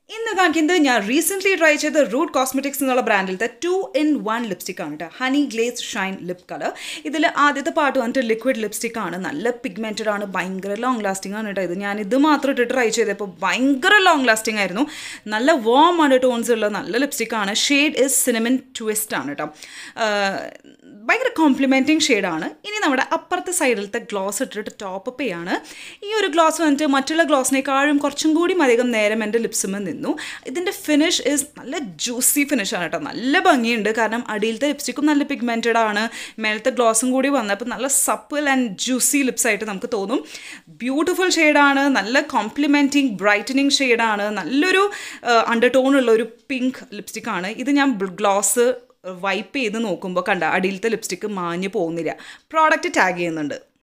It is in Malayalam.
ഇന്ന് കാണിക്കുന്നത് ഞാൻ റീസെൻ്റ്ലി ട്രൈ ചെയ്ത റൂട്ട് കോസ്മെറ്റിക്സ് എന്നുള്ള ബ്രാൻഡിലത്തെ ടു ഇൻ വൺ ലിപ്സ്റ്റിക് ആണ് കേട്ടോ honey glaze shine lip colour ഇതിൽ ആദ്യത്തെ പാട്ട് വന്നിട്ട് ലിക്വിഡ് ലിപ്സ്റ്റിക് ആണ് നല്ല പിഗ്മെൻറ്റഡ് ആണ് ഭയങ്കര ലോങ് ലാസ്റ്റിംഗ് ആണ് കേട്ടോ ഇത് ഞാൻ ഇത് മാത്രം ഇട്ട് ട്രൈ ചെയ്തപ്പോൾ ഭയങ്കര ലോങ് ലാസ്റ്റിംഗ് ആയിരുന്നു നല്ല വാം ആണ് ടോൺസ് ഉള്ള നല്ല ലിപ്സ്റ്റിക് ആണ് ഷെയ്ഡ് ഇസ് സിനിമൻ ട്വിസ്റ്റ് ആണ് കേട്ടോ ഭയങ്കര കോംപ്ലിമെൻറ്റിങ് ഷെയ്ഡാണ് ഇനി നമ്മുടെ അപ്പുറത്തെ സൈഡിലത്തെ ഗ്ലോസ് ഇട്ടിട്ട് ടോപ്പ് അപ്പ് ചെയ്യാണ് ഈ ഒരു ഗ്ലോസ് വന്നിട്ട് മറ്റുള്ള ഗ്ലോസിനേക്കാളും കുറച്ചും കൂടി അധികം നേരം എൻ്റെ ലിപ്സുമ്മ നിന്നു ഇതിൻ്റെ ഫിനിഷ് ഇസ് നല്ല ജ്യൂസി ഫിനിഷാണ് കേട്ടോ നല്ല ഭംഗിയുണ്ട് കാരണം അടിയിലത്തെ ലിപ്സ്റ്റിക്കും നല്ല പിഗ്മെൻറ്റഡ് ആണ് മേലത്തെ ഗ്ലോസും കൂടി വന്നപ്പോൾ നല്ല സപ്പിൾ ആൻഡ് ജ്യൂസി ലിപ്സ് ആയിട്ട് നമുക്ക് തോന്നും ബ്യൂട്ടിഫുൾ ഷെയ്ഡാണ് നല്ല കോംപ്ലിമെൻറ്റിങ് ബ്രൈറ്റനിങ് ഷെയ്ഡാണ് നല്ലൊരു അണ്ടർ ടോണുള്ള ഒരു പിങ്ക് ലിപ്സ്റ്റിക്കാണ് ഇത് ഞാൻ ഗ്ലോസ് വൈപ്പ് ചെയ്ത് നോക്കുമ്പോൾ കണ്ട അടിയിലത്തെ ലിപ്സ്റ്റിക്ക് മാഞ്ഞു പോകുന്നില്ല പ്രോഡക്റ്റ് ടാഗ് ചെയ്യുന്നുണ്ട്